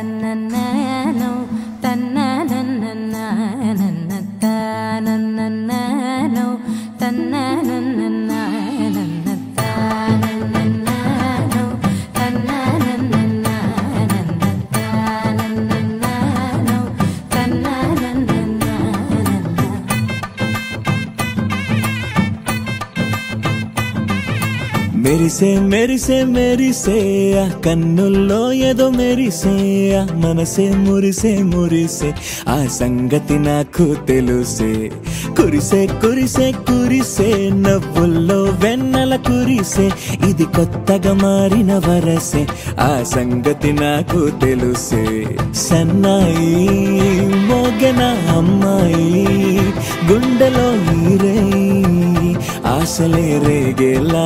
తన్నన్ననో తన్ననన్నననన్న తన్నన్ననో తన్ననన్నననన్న తన్నన్ననో తన్ననన్నననన్న తన్నన్ననో తన్ననన్నననన్న మెరిసే మెరిసే మెరిసే ఆ కన్నుల్లో ఏదో మెరిసే ఆ మనసే మురిసే మురిసే ఆ సంగతి నాకు తెలుసే కురిసే కురిసే కురిసే నవ్వుల్లో వెన్నెల కురిసే ఇది కొత్తగా మారిన వరసే ఆ సంగతి నాకు తెలుసే సన్నాయి మోగన అమ్మాయి గుండెలో ఈరే ఆశలే రేగేలా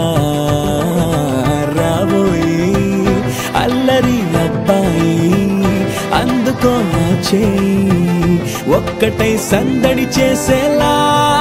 రాబోయి అల్లరి అబ్బాయి అందుకో నా చేయి ఒక్కటై సందడి చేసేలా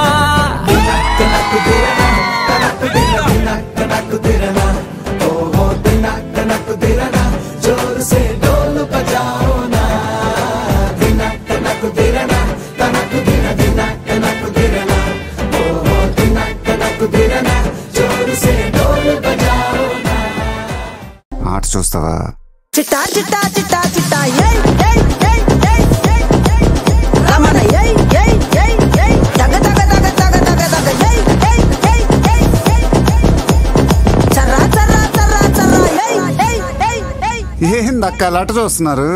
తనకు దిరనా, తనకు దిరనా, తనకు దిరనా, ఓహో తనకు తనకు దిరనా, జోరు సే డోలు బజాओ నా దినా తనకు దిరనా, తనకు దిర దినా తనకు దిరనా, ఓహో దినా తనకు దిరనా, జోరు సే డోలు బజాओ నా ఆట చూస్తావా చిట్టా చిట్టా చిట్టా చిట్టా ఏయ్ ఏయ్ ఏయ్ ఏయ్ ఏయ్ ఏయ్ రమణ ఏయ్ ఏయ్ ఏయ్ ఏయ్ తగ తగ తగ తగ తగ తగ ఏయ్ ఏయ్ ఏయ్ ఏయ్ ఏయ్ చర్రా చర్రా చర్రా చర్రా ఏయ్ ఏయ్ ఏయ్ ఏయ్ ఏందక్క అలా ఆట చూస్తున్నారు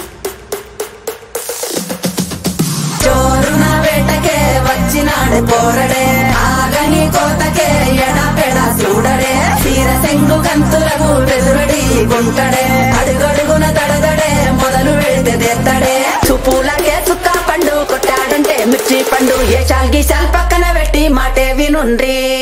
చోరున వేటకే వచ్చినాడు పోరడే ఆగని కోతకే ఎడపెడ చూడడే తీర సెంగు కంతులకు వెలువడి గుంటడే అడుగడుగున తడదడే మొదలు వెడితే తెత్తడే చూపులకే చుక్క పండు కొట్టాడంటే మిర్చి పండు ఏ చాల్గి చాల్ పక్కన పెట్టి మాటే వినుండ్రి